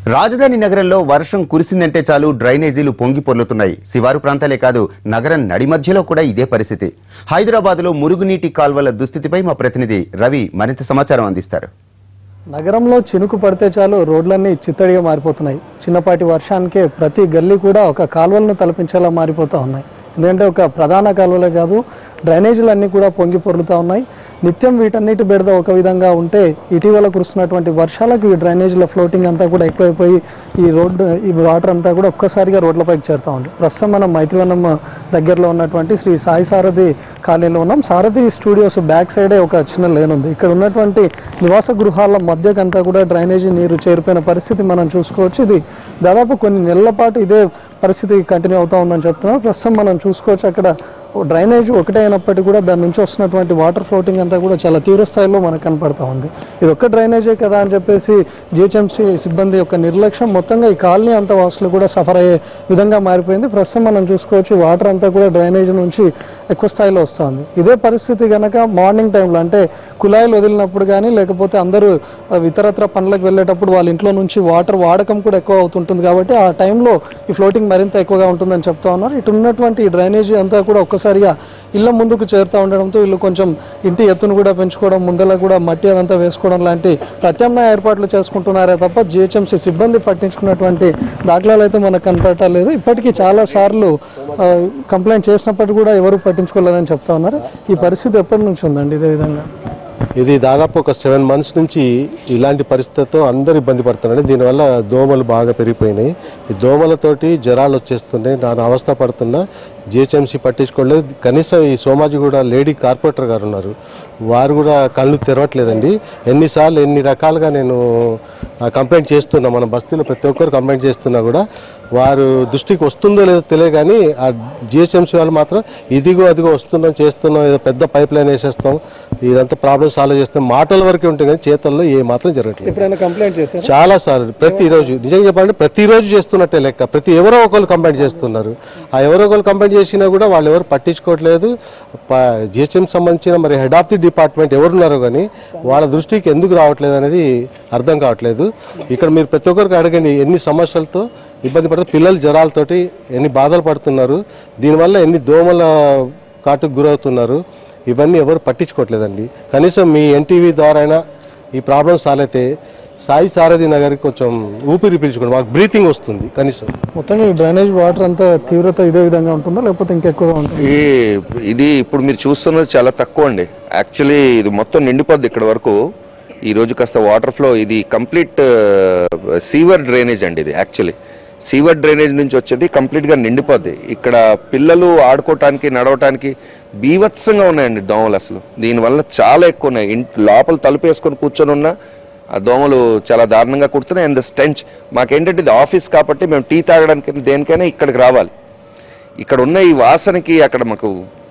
రాజధాని నగరంలో వర్షం కురిసిందంటే చాలు డ్రైనేజీలు పొంగి పొర్లుతున్నాయి శివారు ప్రాంతాలే కాదు నగరం నడిమధ్యలో కూడా ఇదే పరిస్థితి హైదరాబాద్లో మురుగునీటి కాల్వల దుస్థితిపై మా ప్రతినిధి రవి మరింత సమాచారం అందిస్తారు నగరంలో చినుకు పడితే చాలు రోడ్లన్నీ చిత్తడిగా మారిపోతున్నాయి చిన్నపాటి వర్షానికే ప్రతి గల్లీ కూడా ఒక కాలువలను తలపించేలా మారిపోతూ ఉన్నాయి ఎందుకంటే ఒక ప్రధాన కాలువలే కాదు డ్రైనేజీలు అన్నీ కూడా పొంగి పొర్లుతూ ఉన్నాయి నిత్యం వీటన్నిటి బెడద ఒక విధంగా ఉంటే ఇటీవల కురుస్తున్నటువంటి వర్షాలకు ఈ డ్రైనేజీల ఫ్లోటింగ్ అంతా కూడా ఎక్కువైపోయి ఈ రోడ్డు ఈ వాటర్ అంతా కూడా ఒక్కసారిగా రోడ్లపైకి చేరుతూ ఉంది ప్రస్తుతం మనం మైత్రివనం దగ్గరలో ఉన్నటువంటి శ్రీ సాయి సారథి కాలనీలో ఉన్నాం సారథి స్టూడియోస్ బ్యాక్ సైడే ఒక చిన్న లేన్ ఉంది ఇక్కడ ఉన్నటువంటి నివాస గృహాల మధ్యకంతా కూడా డ్రైనేజీ నీరు చేరిపోయిన పరిస్థితి మనం చూసుకోవచ్చు ఇది దాదాపు కొన్ని నెలల పాటు ఇదే పరిస్థితి కంటిన్యూ అవుతా ఉందని చెప్తున్నారు ప్రస్తుతం మనం చూసుకోవచ్చు అక్కడ డ్రైనేజ్ ఒకటే అయినప్పటికీ కూడా దాని నుంచి వస్తున్నటువంటి వాటర్ ఫ్లోటింగ్ అంతా కూడా చాలా తీవ్ర స్థాయిలో మనకు కనపడతా ఉంది ఇది ఒక్క డ్రైనేజే కదా అని చెప్పేసి జిహెచ్ఎంసీ సిబ్బంది యొక్క నిర్లక్ష్యం మొత్తంగా ఈ కాలనీ అంతా వాసులు కూడా సఫర్ అయ్యే విధంగా మారిపోయింది ప్రస్తుతం మనం చూసుకోవచ్చు వాటర్ అంతా కూడా డ్రైనేజ్ నుంచి ఎక్కువ స్థాయిలో వస్తుంది ఇదే పరిస్థితి కనుక మార్నింగ్ టైంలో అంటే కుళాయిలు వదిలినప్పుడు కానీ లేకపోతే అందరూ ఆ, ఇతరత్ర పనులకు వెళ్ళేటప్పుడు వాళ్ళ ఇంట్లో నుంచి వాటర్ వాడకం కూడా ఎక్కువ అవుతుంటుంది కాబట్టి ఆ టైంలో ఈ ఫ్లోటింగ్ మరింత ఎక్కువగా ఉంటుందని చెప్తా ఉన్నారు ఇటు ఉన్నటువంటి ఈ డ్రైనేజీ అంతా కూడా ఒక్కసారిగా ఇళ్ళ ముందుకు చేరుతూ ఉండడంతో వీళ్ళు కొంచెం ఇంటి ఎత్తును కూడా పెంచుకోవడం ముందర కూడా మట్టి అదంతా వేసుకోవడం లాంటి ప్రత్యామ్నాయ ఏర్పాట్లు చేసుకుంటున్నారే తప్ప జిహెచ్ఎంసీ సిబ్బంది పట్టించుకున్నటువంటి దాఖలాలు అయితే మనకు కనపడలేదు ఇప్పటికీ చాలా సార్లు ఆ, కంప్లైంట్ చేసినప్పటికీ కూడా ఎవరు పట్టించుకోలేదని చెప్తా ఉన్నారు ఈ పరిస్థితి ఎప్పటి నుంచి ఉందండి ఇదే విధంగా ఇది దాదాపు ఒక సెవెన్ మంత్స్ నుంచి ఇలాంటి పరిస్థితితో అందరు ఇబ్బంది పడుతున్నారు దీనివల్ల దోమలు బాగా పెరిగిపోయినాయి ఈ దోమలతోటి జ్వరాలు వచ్చేస్తున్నాయి దాని అవస్థ పడుతున్నా జిహెచ్ఎంసీ పట్టించుకోలేదు కనీసం ఈ సోమాజిగూడ లేడీ కార్పొరేటర్ గారు ఉన్నారు వారు కూడా కళ్ళు తెరవట్లేదండి ఎన్నిసార్లు ఎన్ని రకాలుగా నేను ఆ, కంప్లైంట్ చేస్తున్నా మన బస్తీలో ప్రతి ఒక్కరు కంప్లైంట్ చేస్తున్నా కూడా వారు దృష్టికి వస్తుందో లేదో తెలియదు కానీ ఆ జిహెచ్ఎంసీ వాళ్ళు మాత్రం ఇదిగో అదిగో వస్తున్నాం చేస్తున్నాం ఏదో పెద్ద పైప్ లైన్ వేసేస్తాం ఇదంతా ప్రాబ్లం సాల్వ్ చేస్తాం మాటల వరకే ఉంటుంది కానీ చేతల్లో ఏ మాత్రం జరగట్లేదు ఎప్పుడైనా కంప్లైంట్ చేశారు చాలా సార్లు ప్రతిరోజు నిజంగా చెప్పాలంటే ప్రతిరోజు చేస్తున్నట్టే లెక్క ప్రతి ఎవరో ఒకరు కంప్లైంట్ చేస్తున్నారు ఆ ఎవరో ఒకరు కంప్లైంట్ చేసినా కూడా వాళ్ళు ఎవరు పట్టించుకోవట్లేదు జిహెచ్ఎం సంబంధించిన మరి హెడ్ ఆఫ్ ది డిపార్ట్మెంట్ ఎవరున్నారో కానీ వాళ్ళ దృష్టికి ఎందుకు రావట్లేదు అనేది అర్థం కావట్లేదు ఇక్కడ మీరు ప్రతి ఒక్కరికి అడగండి ఎన్ని సమస్యలతో ఇబ్బంది పడుతూ పిల్లలు జ్వరాలతోటి ఎన్ని బాధలు పడుతున్నారు దీనివల్ల ఎన్ని దోమల కాటుకు గురవుతున్నారు ఇవన్నీ ఎవరు పట్టించుకోవట్లేదండి కనీసం మీ ఎన్టీవీ ద్వారా అయినా ఈ ప్రాబ్లం సాల్వ్ అయితే సాయి సారథి నగర్కి కొంచెం ఊపిరి పీల్చుకోండి మాకు బ్రీతింగ్ వస్తుంది కనీసం మొత్తంగా ఈ డ్రైనేజ్ వాటర్ అంతా తీవ్రత ఇదే విధంగా ఉంటుందా లేకపోతే ఇంకెక్కువగా ఉంటుంది ఈ ఇది ఇప్పుడు మీరు చూస్తున్నది చాలా తక్కువ అండి యాక్చువల్లీ ఇది మొత్తం నిండిపోద్ది ఇక్కడ వరకు ఈ రోజు కాస్త వాటర్ ఫ్లో ఇది కంప్లీట్ సీవర్ డ్రైనేజ్ అండి ఇది యాక్చువల్లీ సీవర్ డ్రైనేజ్ నుంచి వచ్చేది కంప్లీట్ గా నిండిపోద్ది ఇక్కడ పిల్లలు ఆడుకోవటానికి నడవటానికి బీభత్సంగా ఉన్నాయండి దోమలు అసలు దీనివల్ల చాలా ఎక్కువ ఉన్నాయి ఇంటి లోపల తలుపు వేసుకొని కూర్చొని ఉన్నా ఆ దోమలు చాలా దారుణంగా కుడుతున్నాయి అండ్ ద స్టెంచ్ మాకేంటంటే ఇది ఆఫీస్ కాబట్టి మేము టీ తాగడానికి దేనికైనా ఇక్కడికి రావాలి ఇక్కడ ఉన్న ఈ వాసనకి అక్కడ మాకు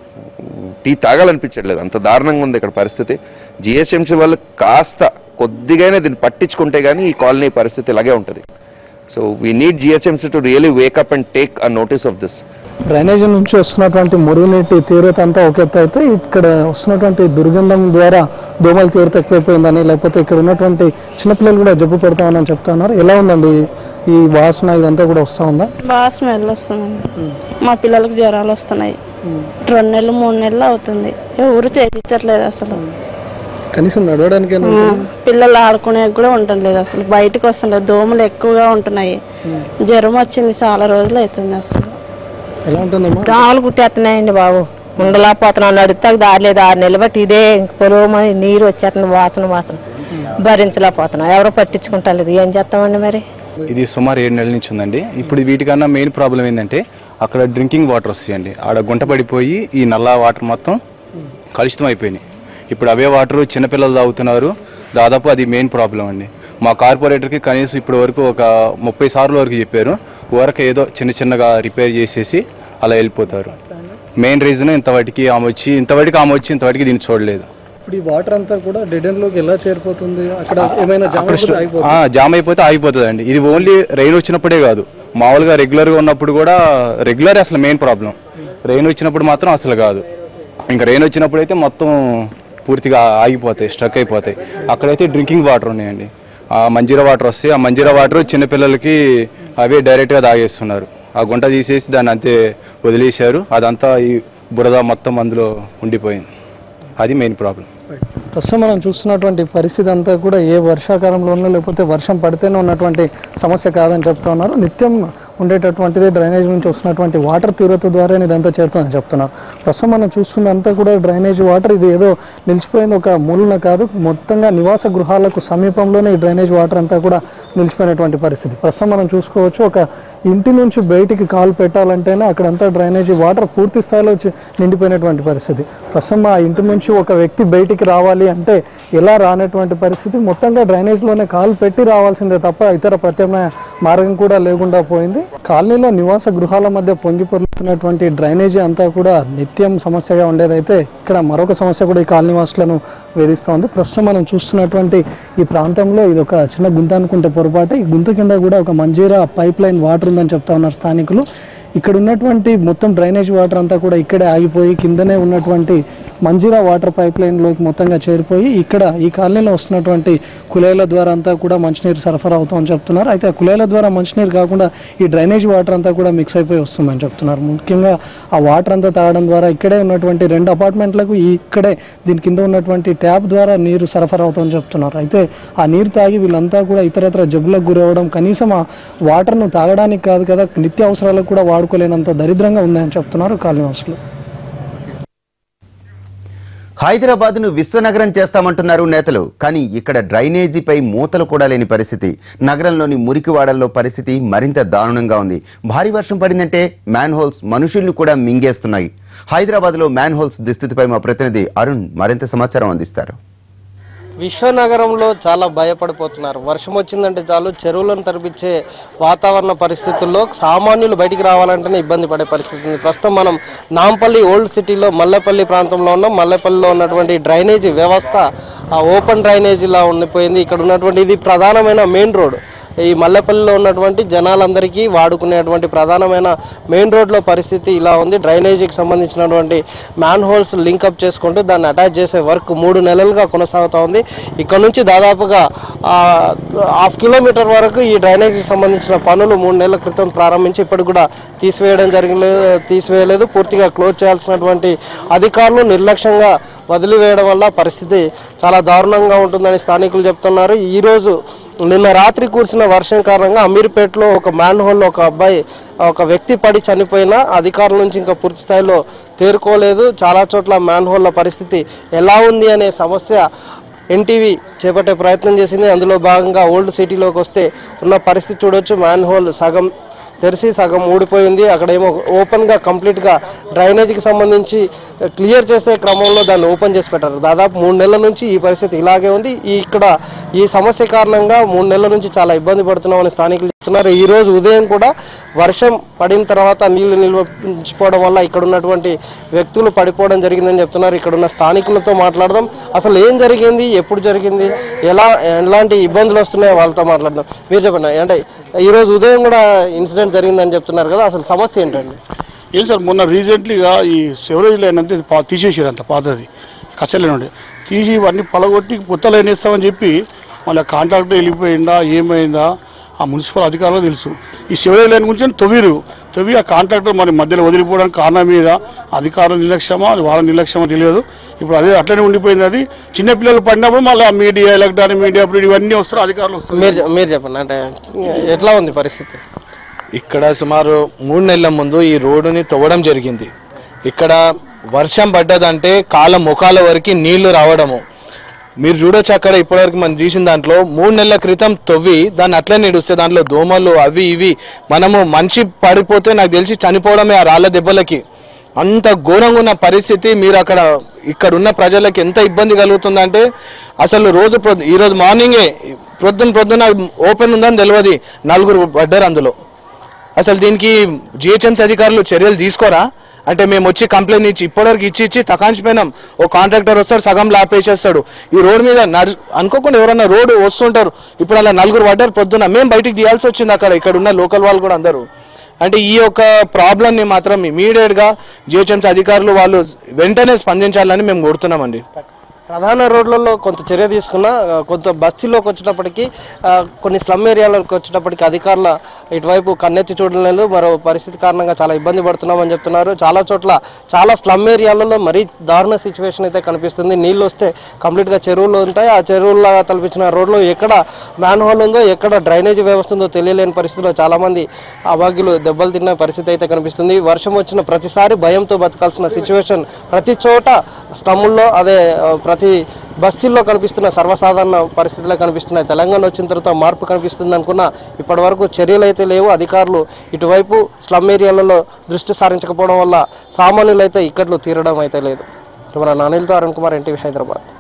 టీ తాగాలనిపించట్లేదు అంత దారుణంగా ఉంది ఇక్కడ పరిస్థితి జిహెచ్ఎంసీ వాళ్ళు కాస్త కొద్దిగానే దీన్ని పట్టించుకుంటే కానీ ఈ కాలనీ పరిస్థితి ఇలాగే ఉంటుంది so we need GHMC to really wake up and take a notice of this drainage నుంచి వస్తున్నటువంటి మురుగునీటి తీవ్రత అంతా ఒక ఎత్తు అయితే ఇక్కడ వస్తున్నటువంటి దుర్గంధం ద్వారా దోమల తీవ్రత ఎక్కువైపోయిందని లేకపోతే ఇక్కడ ఉన్నటువంటి చిన్నపిల్లలు కూడా జబ్బు పడతామని చెప్తా ఉన్నారు ఎలా ఉందండి ఈ వాసన ఇదంతా కూడా వస్తూ ఉందా బాగా స్మెల్ వస్తుందండి మా పిల్లలకు జ్వరాలు వస్తున్నాయి రెండు నెలలు మూడు నెలలు అవుతుంది ఎవరు చేయించట్లేదు అసలు కనీసం నడవడానికి ఆ, పిల్లలు ఆడుకునే కూడా ఉండట్లేదు అసలు బయటకు వస్తుండలేదు దోమలు ఎక్కువగా ఉంటున్నాయి జ్వరం వచ్చింది చాలా రోజులు అవుతుంది అసలు ఎలా ఉంటుందమ్మా దోమలు కుట్టేస్తున్నాయండి బాబు ఉండలేకపోతున్నాను నడితే దారి లేదు ఆరు నెలలు బట్టి ఇదే ఇంక పొలవమని నీరు వచ్చేస్తుంది వాసన వాసన భరించలేకపోతున్నాం ఎవరు పట్టించుకుంటలేదు ఏం చేస్తామండి మరి ఇది సుమారు ఏడు నెలల నుంచి ఉందండి ఇప్పుడు వీటికన్నా మెయిన్ ప్రాబ్లం ఏంటంటే అక్కడ డ్రింకింగ్ వాటర్ వస్తాయండి ఆడ గుంట పడిపోయి ఈ నల్ల వాటర్ మొత్తం కలుషితం అయిపోయినాయి ఇప్పుడు అవే వాటర్ చిన్నపిల్లలు తాగుతున్నారు దాదాపు అది మెయిన్ ప్రాబ్లం అండి మా కార్పొరేటర్కి కనీసం ఇప్పటి వరకు ఒక ముప్పై సార్లు వరకు చెప్పారు ఊరక ఏదో చిన్న చిన్నగా రిపేర్ చేసేసి అలా వెళ్ళిపోతారు మెయిన్ రీజన్ ఇంతవాటికి ఆమె వచ్చి ఇంతవాటికి ఆమె వచ్చి ఇంతవాటికి దీన్ని చూడలేదు ఇప్పుడు ఈ వాటర్ అంతా కూడా డెడ్ ఎండ్ లోకి ఎలా చేరిపోతుంది అక్కడ ఏమైనా జామ అయిపోతే ఆగిపోతుంది ఆ, జామ్ అయిపోతే ఆగిపోతుంది అండి ఇది ఓన్లీ రెయిన్ వచ్చినప్పుడే కాదు మామూలుగా రెగ్యులర్గా ఉన్నప్పుడు కూడా రెగ్యులర్ అసలు మెయిన్ ప్రాబ్లం రెయిన్ వచ్చినప్పుడు మాత్రం అసలు కాదు ఇంకా రెయిన్ వచ్చినప్పుడు అయితే మొత్తం పూర్తిగా ఆగిపోతాయి స్ట్రక్ అయిపోతాయి అక్కడైతే డ్రింకింగ్ వాటర్ ఉన్నాయండి ఆ మంజీరా వాటర్ వస్తాయి ఆ మంజీరా వాటర్ చిన్నపిల్లలకి అవే డైరెక్ట్గా తాగేస్తున్నారు ఆ గుంట తీసేసి దాన్ని అంతే వదిలేశారు అదంతా ఈ బురద మొత్తం అందులో ఉండిపోయింది అది మెయిన్ ప్రాబ్లం ప్రస్తుతం మనం చూస్తున్నటువంటి పరిస్థితి అంతా కూడా ఏ వర్షాకాలంలోనూ లేకపోతే వర్షం పడితేనే ఉన్నటువంటి సమస్య కాదని చెప్తా ఉన్నారు నిత్యం ఉండేటటువంటిది డ్రైనేజ్ నుంచి వస్తున్నటువంటి వాటర్ తీవ్రత ద్వారా ఇదంతా చేరుతుందని చెప్తున్నారు ప్రస్తుతం మనం చూస్తున్నంతా కూడా డ్రైనేజ్ వాటర్ ఇది ఏదో నిలిచిపోయింది ఒక మూలన కాదు మొత్తంగా నివాస గృహాలకు సమీపంలోనే ఈ డ్రైనేజ్ వాటర్ అంతా కూడా నిలిచిపోయినటువంటి పరిస్థితి ప్రస్తుతం మనం చూసుకోవచ్చు ఒక ఇంటి నుంచి బయటికి కాలు పెట్టాలంటేనే అక్కడంతా డ్రైనేజీ వాటర్ పూర్తి స్థాయిలో వచ్చి నిండిపోయినటువంటి పరిస్థితి ప్రస్తుతం ఆ ఇంటి నుంచి ఒక వ్యక్తి బయటికి రావాలి అంటే ఎలా రానటువంటి పరిస్థితి మొత్తంగా డ్రైనేజ్లోనే కాలు పెట్టి రావాల్సిందే తప్ప ఇతర ప్రత్యామ్నాయ మార్గం కూడా లేకుండా పోయింది కాలనీలో నివాస గృహాల మధ్య పొంగి పొరులుతున్నటువంటి డ్రైనేజీ అంతా కూడా నిత్యం సమస్యగా ఉండేదైతే ఇక్కడ మరొక సమస్య కూడా ఈ కాలనీ వాసులను వేధిస్తోంది ప్రస్తుతం మనం చూస్తున్నటువంటి ఈ ప్రాంతంలో ఇది ఒక చిన్న గుంత అనుకుంటే పొరపాటు ఈ గుంత కింద కూడా ఒక మంజీరా పైప్ లైన్ వాటర్ ఉందని చెప్తా ఉన్నారు స్థానికులు ఇక్కడ ఉన్నటువంటి మొత్తం డ్రైనేజ్ వాటర్ అంతా కూడా ఇక్కడే ఆగిపోయి కిందనే ఉన్నటువంటి మంజీరా వాటర్ పైప్ లైన్లోకి మొత్తంగా చేరిపోయి ఇక్కడ ఈ కాలనీలో వస్తున్నటువంటి కులేల ద్వారా అంతా కూడా మంచినీరు సరఫరా అవుతుందని చెప్తున్నారు అయితే ఆ కులేల ద్వారా మంచినీరు కాకుండా ఈ డ్రైనేజ్ వాటర్ అంతా కూడా మిక్స్ అయిపోయి వస్తుందని చెప్తున్నారు ముఖ్యంగా ఆ వాటర్ అంతా తాగడం ద్వారా ఇక్కడే ఉన్నటువంటి రెండు అపార్ట్మెంట్లకు ఈ ఇక్కడే దీని కింద ఉన్నటువంటి ట్యాప్ ద్వారా నీరు సరఫరా అవుతుందని చెప్తున్నారు అయితే ఆ నీరు తాగి వీళ్ళంతా కూడా ఇతరత్ర జబ్బులకు గురవడం కనీసం ఆ వాటర్ను తాగడానికి కాదు కదా నిత్య అవసరాలకు కూడా వాడుకోలేనంత దరిద్రంగా ఉందని చెప్తున్నారు కాలనీవాసులు హైదరాబాద్ను విశ్వనగరం చేస్తామంటున్నారు నేతలు కానీ ఇక్కడ డ్రైనేజీపై మూతలు కూడా లేని పరిస్థితి నగరంలోని మురికివాడల్లో పరిస్థితి మరింత దారుణంగా ఉంది భారీ వర్షం పడిందంటే మ్యాన్ హోల్స్ మనుషుల్ని కూడా మింగేస్తున్నాయి హైదరాబాద్లో మ్యాన్ హోల్స్ దుస్థితిపై మా ప్రతినిధి అరుణ్ మరింత సమాచారం అందిస్తారు విశ్వనగరంలో చాలా భయపడిపోతున్నారు వర్షం వచ్చిందంటే చాలు చెరువులను తరిపించే వాతావరణ పరిస్థితుల్లో సామాన్యులు బయటికి రావాలంటేనే ఇబ్బంది పడే పరిస్థితి ఉంది ప్రస్తుతం మనం నాంపల్లి ఓల్డ్ సిటీలో మల్లెపల్లి ప్రాంతంలో ఉన్నాం మల్లెపల్లిలో ఉన్నటువంటి డ్రైనేజీ వ్యవస్థ ఆ ఓపెన్ డ్రైనేజీలా ఉండిపోయింది ఇక్కడ ఉన్నటువంటి ఇది ప్రధానమైన మెయిన్ రోడ్ ఈ మల్లెపల్లిలో ఉన్నటువంటి జనాలందరికీ వాడుకునేటువంటి ప్రధానమైన మెయిన్ రోడ్లో పరిస్థితి ఇలా ఉంది డ్రైనేజీకి సంబంధించినటువంటి మ్యాన్ హోల్స్ లింకప్ చేసుకుంటూ దాన్ని అటాచ్ చేసే వర్క్ మూడు నెలలుగా కొనసాగుతూ ఉంది ఇక్కడ నుంచి దాదాపుగా ఆ, హాఫ్ కిలోమీటర్ వరకు ఈ డ్రైనేజీకి సంబంధించిన పనులు మూడు నెలల క్రితం ప్రారంభించి ఇప్పటికి కూడా తీసివేయడం జరిగలేదు తీసివేయలేదు పూర్తిగా క్లోజ్ చేయాల్సినటువంటి అధికారులు నిర్లక్ష్యంగా వదిలివేయడం వల్ల పరిస్థితి చాలా దారుణంగా ఉంటుందని స్థానికులు చెప్తున్నారు ఈరోజు నిన్న రాత్రి కురిసిన వర్షం కారణంగా అమీర్పేటలో ఒక మ్యాన్ హోల్లో ఒక అబ్బాయి ఒక వ్యక్తి పడి చనిపోయినా అధికారుల నుంచి ఇంకా పూర్తి స్థాయిలో తేరుకోలేదు చాలా చోట్ల మ్యాన్ హోల్ల పరిస్థితి ఎలా ఉంది అనే సమస్య ఎన్టీవీ చేపట్టే ప్రయత్నం చేసింది అందులో భాగంగా ఓల్డ్ సిటీలోకి వస్తే ఉన్న పరిస్థితి చూడొచ్చు మ్యాన్ హోల్ సగం తెరిచి సగం ఊడిపోయింది అక్కడేమో ఓపెన్గా కంప్లీట్గా డ్రైనేజీకి సంబంధించి క్లియర్ చేసే క్రమంలో దాన్ని ఓపెన్ చేసి పెట్టారు దాదాపు మూడు నెలల నుంచి ఈ పరిస్థితి ఇలాగే ఉంది ఈ ఇక్కడ ఈ సమస్య కారణంగా మూడు నెలల నుంచి చాలా ఇబ్బంది పడుతున్నామని స్థానికులు చెప్తున్నారు ఈ రోజు ఉదయం కూడా వర్షం పడిన తర్వాత నీళ్లు నిల్వపోవడం వల్ల ఇక్కడ ఉన్నటువంటి వ్యక్తులు పడిపోవడం జరిగిందని చెప్తున్నారు ఇక్కడ ఉన్న స్థానికులతో మాట్లాడదాం అసలు ఏం జరిగింది ఎప్పుడు జరిగింది ఎలా ఎలాంటి ఇబ్బందులు వస్తున్నాయో వాళ్ళతో మాట్లాడదాం మీరు చెప్పండి అంటే ఈ రోజు ఉదయం కూడా ఇన్సిడెంట్ జరిగిందని చెప్తున్నారు కదా అసలు సమస్య ఏంటండి ఏం సార్ మొన్న రీసెంట్లీగా ఈ సెవరేజ్ లైన్ అంతా ఇది పా- తీసేసారు అంత పాతది కచ్చలైన ఉండే తీసి ఇవన్నీ పలగొట్టి కొత్త లైన్ వేస్తామని చెప్పి మళ్ళీ కాంట్రాక్టర్ వెళ్ళిపోయిందా ఏమైందా ఆ మున్సిపల్ అధికారులకు తెలుసు ఈ సెవరేజ్ లైన్ గురించి తొవ్విరు తొవ్వి ఆ కాంట్రాక్టర్ మరి మధ్యలో వదిలిపోవడానికి కారణం మీద అధికారుల నిర్లక్ష్యమా అది వాళ్ళ నిర్లక్ష్యమా తెలియదు ఇప్పుడు అదే అట్లనే ఉండిపోయింది అది చిన్నపిల్లలు పడినప్పుడు మళ్ళీ మీడియా ఎలక్ట్రానిక్ మీడియా ఇప్పుడు ఇవన్నీ వస్తారు అధికారులు వస్తారు మీరు మీరు చెప్పండి అంటే ఎట్లా ఉంది పరిస్థితి ఇక్కడ సుమారు మూడు నెలల ముందు ఈ రోడ్డుని తవ్వడం జరిగింది ఇక్కడ వర్షం పడ్డదంటే కాళ్ళ ముఖాల వరకు నీళ్లు రావడము మీరు చూడొచ్చు అక్కడ ఇప్పటివరకు మనం తీసిన దాంట్లో మూడు నెలల క్రితం తవ్వి దాన్ని అట్లే నిడుస్తే దాంట్లో దోమలు అవి ఇవి మనము మనిషి పడిపోతే నాకు తెలిసి చనిపోవడమే ఆ రాళ్ళ దెబ్బలకి అంత ఘోరంగా ఉన్న పరిస్థితి మీరు అక్కడ ఇక్కడ ఉన్న ప్రజలకు ఎంత ఇబ్బంది కలుగుతుందంటే అసలు రోజు ప్రొద్దు ఈరోజు మార్నింగే ప్రొద్దున ప్రొద్దున ఓపెన్ ఉందని తెలియదు నలుగురు పడ్డారు అందులో అసలు దీనికి జిహెచ్ఎంసీ అధికారులు చర్యలు తీసుకోరా అంటే మేము వచ్చి కంప్లైంట్ ఇచ్చి ఇప్పటివరకు ఇచ్చి ఇచ్చి తకాంచిపోయినాం ఓ కాంట్రాక్టర్ వస్తాడు సగం లాపేసేస్తాడు ఈ రోడ్ మీద నడు అనుకోకుండా ఎవరన్నా రోడ్డు వస్తుంటారు ఇప్పుడు అలా నలుగురు పడ్డారు పొద్దున మేము బయటికి తీయాల్సి వచ్చింది అక్కడ ఇక్కడ ఉన్న లోకల్ వాళ్ళు కూడా అందరూ అంటే ఈ యొక్క ప్రాబ్లమ్ని మాత్రం ఇమీడియట్గా జిహెచ్ఎంసీ అధికారులు వాళ్ళు వెంటనే స్పందించాలని మేము కోరుతున్నామండి ప్రధాన రోడ్లలో కొంత చర్య తీసుకున్న ఆ, కొంత బస్తీలోకి వచ్చేటప్పటికి ఆ, కొన్ని స్లమ్ ఏరియాలకు వచ్చేటప్పటికి అధికారుల ఇటువైపు కన్నెత్తి చూడడం లేదు మరో పరిస్థితి కారణంగా చాలా ఇబ్బంది పడుతున్నామని చెప్తున్నారు చాలా చోట్ల చాలా స్లమ్ ఏరియాలలో మరీ దారుణ సిచ్యువేషన్ అయితే కనిపిస్తుంది నీళ్ళు వస్తే కంప్లీట్గా చెరువులు ఉంటాయి ఆ చెరువుల్లాగా తలపించిన రోడ్లో ఎక్కడ మ్యాన్ హోల్ ఉందో ఎక్కడ డ్రైనేజ్ వ్యవస్థ ఉందో తెలియలేని పరిస్థితిలో చాలామంది అభాగ్యులు దెబ్బలు తిన్న పరిస్థితి అయితే కనిపిస్తుంది వర్షం వచ్చిన ప్రతిసారి భయంతో బతకాల్సిన సిచ్యువేషన్ ప్రతి చోట స్టమ్ముల్లో అదే ఆ, ప్రతి బస్తీల్లో కనిపిస్తున్న సర్వసాధారణ పరిస్థితులే కనిపిస్తున్నాయి తెలంగాణ వచ్చిన తర్వాత మార్పు కనిపిస్తుంది అనుకున్న ఇప్పటి వరకు చర్యలు అయితే లేవు అధికారులు ఇటువైపు స్లమ్ ఏరియాలలో దృష్టి సారించకపోవడం వల్ల సామాన్యులు అయితే ఇక్కట్లు తీరడం అయితే లేదు మన నానిలతో అరుణ్ కుమార్ ఎన్టీవీ హైదరాబాద్